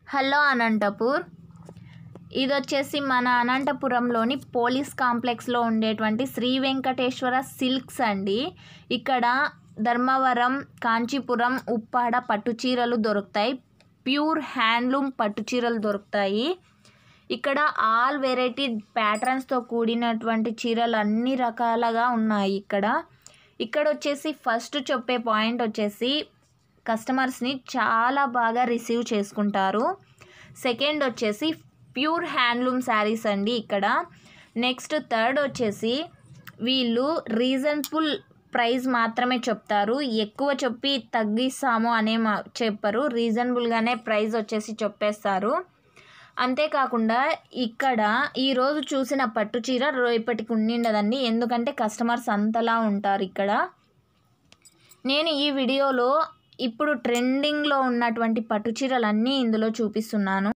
hello Anantapur ఇది వచ్చేసి మన అనంతపురంలోని పోలీస్ కాంప్లెక్స్లో ఉండేటువంటి శ్రీ వెంకటేశ్వర సిల్క్స్ అండి ఇక్కడ ధర్మవరం కాంచీపురం ఉప్పాడ పట్టు చీరలు దొరుకుతాయి ప్యూర్ హ్యాండ్లూమ్ పట్టు చీరలు దొరుకుతాయి ఇక్కడ ఆల్ వెరైటీ ప్యాటర్న్స్తో కూడినటువంటి చీరలు అన్ని రకాలుగా ఉన్నాయి ఇక్కడ ఇక్కడ వచ్చేసి ఫస్ట్ చెప్పే పాయింట్ వచ్చేసి కస్టమర్స్ని చాలా బాగా రిసీవ్ చేసుకుంటారు సెకండ్ వచ్చేసి ప్యూర్ హ్యాండ్లూమ్ శారీస్ అండి ఇక్కడ నెక్స్ట్ థర్డ్ వచ్చేసి వీళ్ళు రీజనబుల్ ప్రైస్ మాత్రమే చెప్తారు ఎక్కువ చెప్పి తగ్గిస్తాము అనే మా చెప్పరు రీజనబుల్గానే ప్రైస్ వచ్చేసి చెప్పేస్తారు అంతేకాకుండా ఇక్కడ ఈరోజు చూసిన పట్టు చీర రేపటికి ఉండిండదండి ఎందుకంటే కస్టమర్స్ అంతలా ఉంటారు ఇక్కడ నేను ఈ వీడియోలో ఇప్పుడు ట్రెండింగ్లో ఉన్నటువంటి పట్టు చీరలన్నీ ఇందులో చూపిస్తున్నాను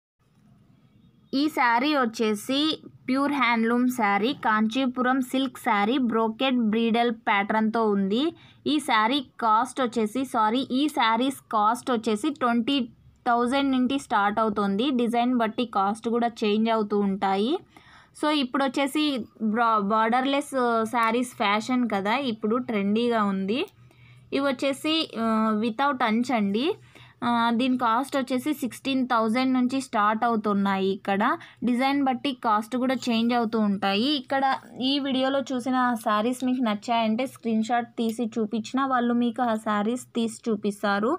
ఈ శారీ వచ్చేసి pure handloom sari Kanchipuram silk sari brocade bridal ప్యాటర్న్తో ఉంది ఈ శారీ కాస్ట్ వచ్చేసి సారీ ఈ శారీస్ కాస్ట్ వచ్చేసి ట్వంటీ థౌజండ్ నుండి స్టార్ట్ అవుతుంది డిజైన్ బట్టి కాస్ట్ కూడా చేంజ్ అవుతూ ఉంటాయి సో ఇప్పుడు వచ్చేసి బ్రా బార్డర్లెస్ శారీస్ ఫ్యాషన్ కదా ఇప్పుడు ట్రెండీగా ఉంది ఇవి వచ్చేసి వితౌట్ అంచ్ అండి ఆ, దీని కాస్ట్ వచ్చేసి సిక్స్టీన్ థౌజండ్ నుంచి స్టార్ట్ అవుతున్నాయి ఇక్కడ డిజైన్ బట్టి కాస్ట్ కూడా చేంజ్ అవుతూ ఉంటాయి ఇక్కడ ఈ వీడియోలో చూసిన శారీస్ మీకు నచ్చాయంటే స్క్రీన్ షాట్ తీసి చూపించిన వాళ్ళు మీకు ఆ శారీస్ తీసి చూపిస్తారు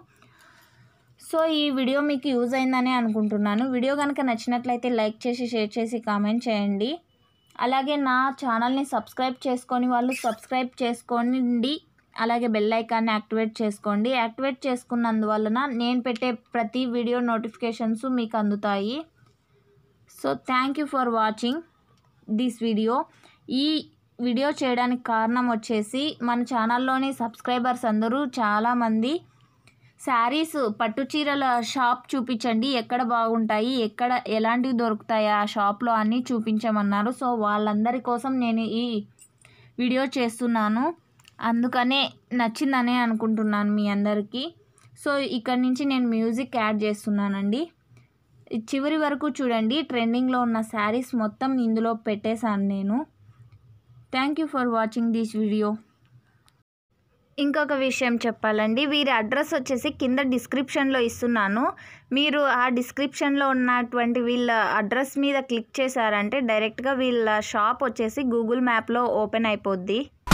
సో ఈ వీడియో మీకు యూజ్ అయిందని అనుకుంటున్నాను వీడియో కనుక నచ్చినట్లయితే లైక్ చేసి షేర్ చేసి కామెంట్ చేయండి అలాగే నా ఛానల్ని సబ్స్క్రైబ్ చేసుకొని వాళ్ళు సబ్స్క్రైబ్ చేసుకోండి అలాగే బెల్ ఐకాన్ని యాక్టివేట్ చేసుకోండి యాక్టివేట్ చేసుకున్నందువలన నేను పెట్టే ప్రతి వీడియో నోటిఫికేషన్స్ మీకు అందుతాయి so thank you for watching this video ఈ వీడియో చేయడానికి కారణం వచ్చేసి మన ఛానల్లోని సబ్స్క్రైబర్స్ అందరూ చాలామంది శారీస్ పట్టు చీరల షాప్ చూపించండి ఎక్కడ బాగుంటాయి ఎక్కడ ఎలాంటివి దొరుకుతాయి ఆ షాప్లో అన్నీ చూపించమన్నారు సో వాళ్ళందరి కోసం నేను ఈ వీడియో చేస్తున్నాను అందుకనే నచ్చిందనే అనుకుంటున్నాను మీ అందరికీ సో ఇక్కడ నుంచి నేను మ్యూజిక్ యాడ్ చేస్తున్నానండి చివరి వరకు చూడండి ట్రెండింగ్లో ఉన్న శారీస్ మొత్తం ఇందులో పెట్టేశాను నేను thank you for watching this video ఇంకొక విషయం చెప్పాలండి వీరి అడ్రస్ వచ్చేసి కింద డిస్క్రిప్షన్లో ఇస్తున్నాను మీరు ఆ డిస్క్రిప్షన్లో ఉన్నటువంటి వీళ్ళ అడ్రస్ మీద క్లిక్ చేశారంటే డైరెక్ట్గా వీళ్ళ షాప్ వచ్చేసి గూగుల్ మ్యాప్లో ఓపెన్ అయిపోద్ది